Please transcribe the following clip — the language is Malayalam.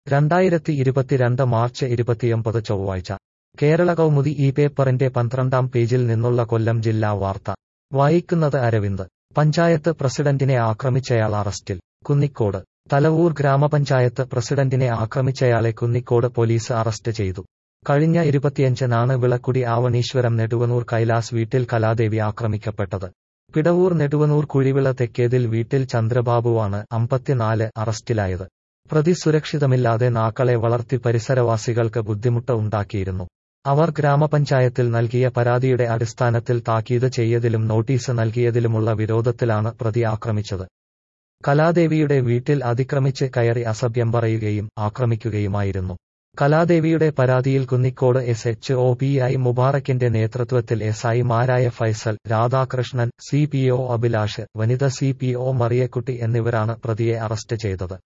രണ്ടായിരത്തി ഇരുപത്തിരണ്ട് മാർച്ച് ഇരുപത്തിയൊമ്പത് ചൊവ്വാഴ്ച കേരള കൗമുദി ഈ പേപ്പറിന്റെ പന്ത്രണ്ടാം പേജിൽ നിന്നുള്ള കൊല്ലം ജില്ലാ വാർത്ത വായിക്കുന്നത് അരവിന്ദ് പഞ്ചായത്ത് പ്രസിഡന്റിനെ ആക്രമിച്ചയാൾ അറസ്റ്റിൽ കുന്നിക്കോട് തലവൂർ ഗ്രാമപഞ്ചായത്ത് പ്രസിഡന്റിനെ ആക്രമിച്ചയാളെ കുന്നിക്കോട് പോലീസ് അറസ്റ്റ് ചെയ്തു കഴിഞ്ഞ ഇരുപത്തിയഞ്ചിനാണ് വിളക്കുടി ആവണീശ്വരം നെടുവനൂർ കൈലാസ് വീട്ടിൽ കലാദേവി ആക്രമിക്കപ്പെട്ടത് പിടവൂർ നെടുവനൂർ കുഴിവിള തെക്കേതിൽ വീട്ടിൽ ചന്ദ്രബാബുവാണ് അമ്പത്തിനാല് അറസ്റ്റിലായത് പ്രതി സുരക്ഷിതമില്ലാതെ നാക്കളെ വളർത്തി പരിസരവാസികൾക്ക് ബുദ്ധിമുട്ട് ഉണ്ടാക്കിയിരുന്നു അവർ ഗ്രാമപഞ്ചായത്തിൽ നൽകിയ പരാതിയുടെ അടിസ്ഥാനത്തിൽ താക്കീത് ചെയ്യതിലും നോട്ടീസ് നൽകിയതിലുമുള്ള വിരോധത്തിലാണ് പ്രതി ആക്രമിച്ചത് കലാദേവിയുടെ വീട്ടിൽ അതിക്രമിച്ച് കയറി അസഭ്യം പറയുകയും ആക്രമിക്കുകയുമായിരുന്നു കലാദേവിയുടെ പരാതിയിൽ Kunnicode S H O P I മുബാറക്കിന്റെ നേതൃത്വത്തിൽ എസ് ഐമാരായ Faisal Radhakrishnan C P O Abhilash വനിത സി പി ഒ മറിയക്കുട്ടി എന്നിവരാണ് പ്രതിയെ അറസ്റ്റ് ചെയ്തത്